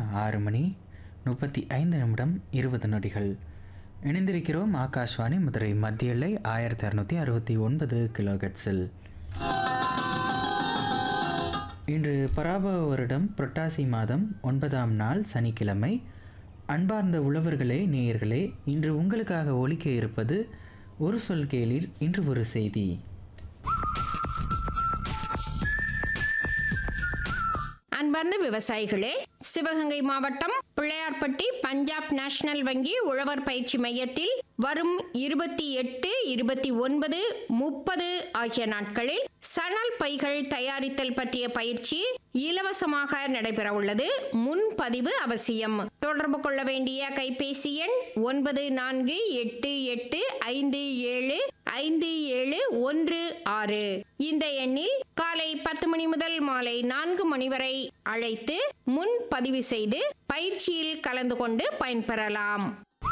ஆறு மணி முப்பத்தி ஐந்து நிமிடம் இருபது நொடிகள் இணைந்திருக்கிறோம் ஆகாஷ்வாணி மதுரை மத்திய எல்லை ஆயிரத்தி அறுநூற்றி அறுபத்தி ஒன்பது கிலோகட்ஸில் இன்று பராபவ வருடம் புரட்டாசி மாதம் ஒன்பதாம் நாள் சனிக்கிழமை அன்பார்ந்த உழவர்களே நேயர்களே இன்று உங்களுக்காக ஒலிக்க இருப்பது ஒரு சொல் கேளிர் இன்று ஒரு செய்தி அன்பார்ந்த விவசாயிகளே சிவகங்கை மாவட்டம் பிள்ளையார்பட்டி பஞ்சாப் நேஷனல் வங்கி உழவர் பயிற்சி மையத்தில் வரும் இருபத்தி எட்டு இருபத்தி ஒன்பது முப்பது ஆகிய நாட்களில் சணல் பைகள் தயாரித்தல் பற்றிய பயிற்சி இலவசமாக நடைபெற உள்ளது முன்பதிவு அவசியம் தொடர்பு கொள்ள வேண்டிய கைபேசி எண் ஒன்பது நான்கு எட்டு எட்டு ஐந்து ஏழு ஐந்து ஏழு ஒன்று ஆறு இந்த எண்ணில் காலை பத்து மணி முதல் மாலை நான்கு மணி வரை அழைத்து முன் பதிவு செய்து பயிற்சியில் கலந்து கொண்டு பயன்பெறலாம்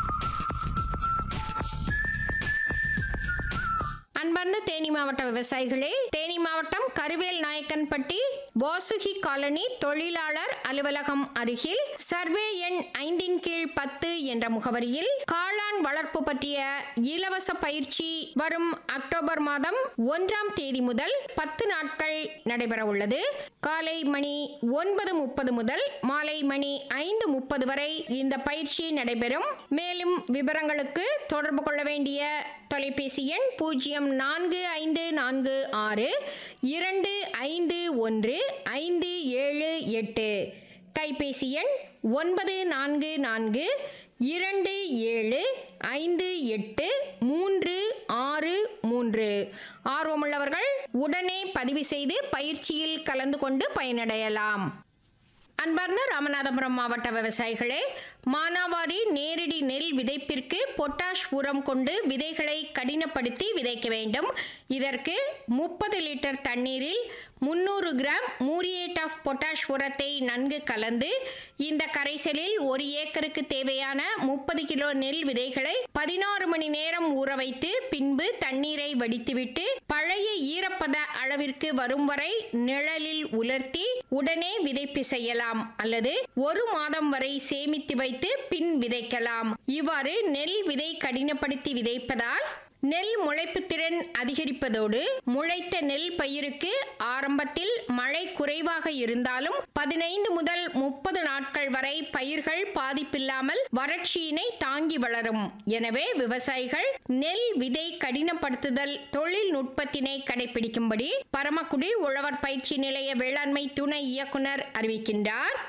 அன்பார்ந்த தேனி மாவட்ட விவசாயிகளே தேனி மாவட்டம் கருவேல் நாயக்கன்பட்டி வாசுகி காலனி தொழிலாளர் அலுவலகம் அருகில் சர்வே எண் ஐந்தின் கீழ் பத்து என்ற முகவரியில் காளான் வளர்ப்பு பற்றிய இலவச பயிற்சி வரும் அக்டோபர் மாதம் ஒன்றாம் தேதி முதல் பத்து நாட்கள் நடைபெற உள்ளது காலை மணி ஒன்பது முப்பது முதல் மாலை மணி ஐந்து முப்பது வரை இந்த பயிற்சி நடைபெறும் மேலும் விவரங்களுக்கு தொடர்பு கொள்ள வேண்டிய தொலைபேசி எண் பூஜ்ஜியம் நான்கு ஐந்து நான்கு ஆறு இரண்டு ஐந்து ஒன்று ஐந்து ஏழு எட்டு கைபேசி எண் ஒன்பது நான்கு நான்கு இரண்டு ஏழு ஐந்து எட்டு மூன்று ஆறு மூன்று ஆர்வமுள்ளவர்கள் உடனே பதிவு செய்து பயிற்சியில் கலந்து கொண்டு பயனடையலாம் அன்பார்ந்த ராமநாதபுரம் மாவட்ட விவசாயிகளே மானாவாரி நேரடி நெல் விதைப்பிற்கு பொட்டாஷ் உரம் கொண்டு விதைகளை கடினப்படுத்தி விதைக்க வேண்டும் இதற்கு முப்பது லிட்டர் தண்ணீரில் முன்னூறு கிராம் மூரியேட் ஆஃப் பொட்டாஷ் உரத்தை நன்கு கலந்து இந்த கரைசலில் ஒரு ஏக்கருக்கு தேவையான முப்பது கிலோ நெல் விதைகளை பதினாறு மணி நேரம் ஊற வைத்து பின்பு தண்ணீரை வடித்துவிட்டு பழைய ஈரப்பத அளவிற்கு வரும் வரை நிழலில் உலர்த்தி உடனே விதைப்பு செய்யலாம் அல்லது ஒரு மாதம் வரை சேமித்து வைத்து பின் விதைக்கலாம் இவ்வாறு நெல் விதை கடினப்படுத்தி விதைப்பதால் நெல் முளைப்பு திறன் அதிகரிப்பதோடு முளைத்த நெல் பயிருக்கு ஆரம்பத்தில் மழை குறைவாக இருந்தாலும் பதினைந்து முதல் முப்பது நாட்கள் வரை பயிர்கள் பாதிப்பில்லாமல் வறட்சியினை தாங்கி வளரும் எனவே விவசாயிகள் நெல் விதை கடினப்படுத்துதல் தொழில்நுட்பத்தினை கடைபிடிக்கும்படி பரமக்குடி உழவர் பயிற்சி நிலைய வேளாண்மை துணை இயக்குனர் அறிவிக்கின்றார்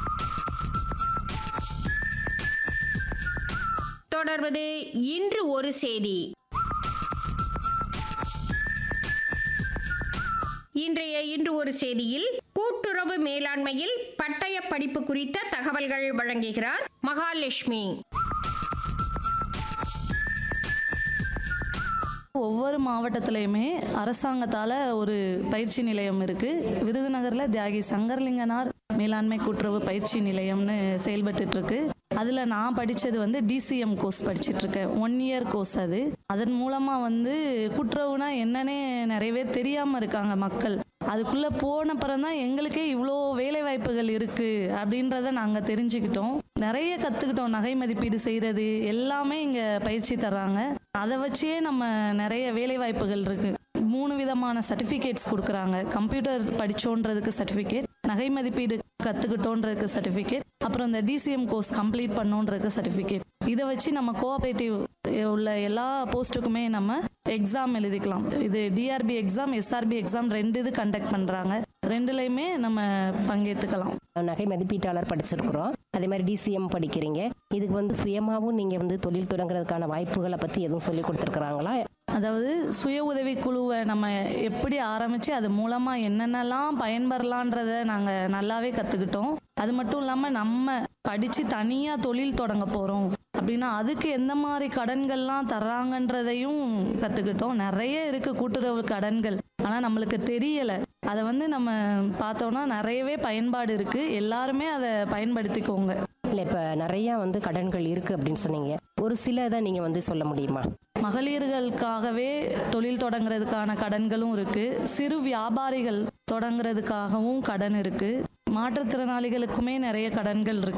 தொடர்வது இன்று ஒரு செய்தி இன்றைய இன்று ஒரு செய்தியில் கூட்டுறவு மேலாண்மையில் பட்டய படிப்பு குறித்த தகவல்கள் வழங்குகிறார் மகாலட்சுமி ஒவ்வொரு மாவட்டத்திலையுமே அரசாங்கத்தால் ஒரு பயிற்சி நிலையம் இருக்குது விருதுநகரில் தியாகி சங்கர்லிங்கனார் மேலாண்மை கூட்டுறவு பயிற்சி நிலையம்னு செயல்பட்டுட்டு இருக்கு அதில் நான் படித்தது வந்து டிசிஎம் கோர்ஸ் படிச்சுட்டு இருக்கேன் ஒன் இயர் கோர்ஸ் அது அதன் மூலமாக வந்து கூட்டுறவுனா என்னன்னே நிறைய பேர் தெரியாமல் இருக்காங்க மக்கள் அதுக்குள்ளே போன தான் எங்களுக்கே இவ்வளோ வேலை வாய்ப்புகள் இருக்குது அப்படின்றத நாங்கள் தெரிஞ்சுக்கிட்டோம் நிறைய கற்றுக்கிட்டோம் நகை மதிப்பீடு செய்கிறது எல்லாமே இங்கே பயிற்சி தர்றாங்க அதை வச்சே நம்ம நிறைய வேலை வாய்ப்புகள் இருக்குது மூணு விதமான சர்டிஃபிகேட்ஸ் கொடுக்குறாங்க கம்ப்யூட்டர் படித்தோன்றதுக்கு சர்டிஃபிகேட் நகை மதிப்பீடு கற்றுக்கிட்டோன்றதுக்கு சர்டிஃபிகேட் அப்புறம் இந்த டிசிஎம் கோர்ஸ் கம்ப்ளீட் பண்ணோன்றதுக்கு சர்டிஃபிகேட் இதை வச்சு நம்ம கோஆப்ரேட்டிவ் உள்ள எல்லா போஸ்ட்டுக்குமே நம்ம எக்ஸாம் எழுதிக்கலாம் இது டிஆர்பி எக்ஸாம் எஸ்ஆர்பி எக்ஸாம் ரெண்டு இது கண்டக்ட் பண்ணுறாங்க ரெண்டுலையுமே நம்ம பங்கேற்றுக்கலாம் நகை மதிப்பீட்டாளர் படிச்சிருக்கிறோம் அதே மாதிரி டிசிஎம் படிக்கிறீங்க இதுக்கு வந்து சுயமாகவும் நீங்கள் வந்து தொழில் தொடங்குறதுக்கான வாய்ப்புகளை பற்றி எதுவும் சொல்லி கொடுத்துருக்குறாங்களா அதாவது சுய உதவி குழுவை நம்ம எப்படி ஆரம்பித்து அது மூலமாக என்னென்னலாம் பயன்பெறலான்றத நாங்கள் நல்லாவே கற்றுக்கிட்டோம் அது மட்டும் இல்லாமல் நம்ம படித்து தனியாக தொழில் தொடங்க போகிறோம் அப்படின்னா அதுக்கு எந்த மாதிரி கடன்கள்லாம் தர்றாங்கன்றதையும் கற்றுக்கிட்டோம் நிறைய இருக்குது கூட்டுறவு கடன்கள் ஆனால் நம்மளுக்கு தெரியலை அதை வந்து நம்ம பார்த்தோன்னா நிறையவே பயன்பாடு இருக்குது எல்லாருமே அதை பயன்படுத்திக்கோங்க இல்லை இப்போ நிறையா வந்து கடன்கள் இருக்குது அப்படின்னு சொன்னீங்க ஒரு சில இதை நீங்கள் வந்து சொல்ல முடியுமா மகளிர்களுக்காகவே தொழில் தொடங்குறதுக்கான கடன்களும் இருக்கு சிறு வியாபாரிகள் தொடங்குறதுக்காகவும் கடன் இருக்கு மாற்றுத்திறனாளிகளுக்குமே நிறைய கடன்கள் இருக்கு